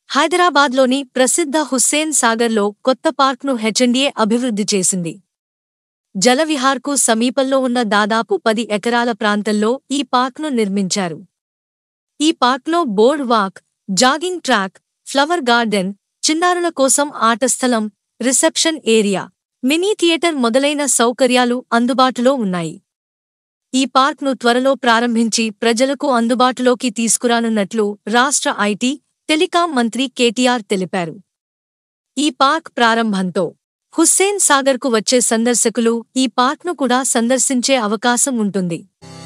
హైదరాబాద్లోని ప్రసిద్ధ హుస్సేన్ సాగర్లో కొత్త పార్క్ను హెచ్ఎండిఏ అభివృద్ధి చేసింది జలవిహార్కు సమీపంలో ఉన్న దాదాపు పది ఎకరాల ప్రాంతంలో ఈ పార్క్ను నిర్మించారు ఈ పార్క్లో boardwalk jogging track flower garden చిన్నారుల కోసం ఆట స్థలం రిసెప్షన్ ఏరియా మినీ థియేటర్ మొదలైన సౌకర్యాలు అందుబాటులో ఉన్నాయి ఈ పార్క్ను త్వరలో ప్రారంభించి ప్రజలకు అందుబాటులోకి తీసుకురానున్నట్లు రాష్ట్ర ఐటీ టెలికాం మంత్రి కేటీఆర్ తెలిపారు ఈ పార్క్ ప్రారంభంతో హుస్సేన్ సాగర్కు వచ్చే సందర్శకులు ఈ పార్క్ను కూడా సందర్శించే అవకాశం ఉంటుంది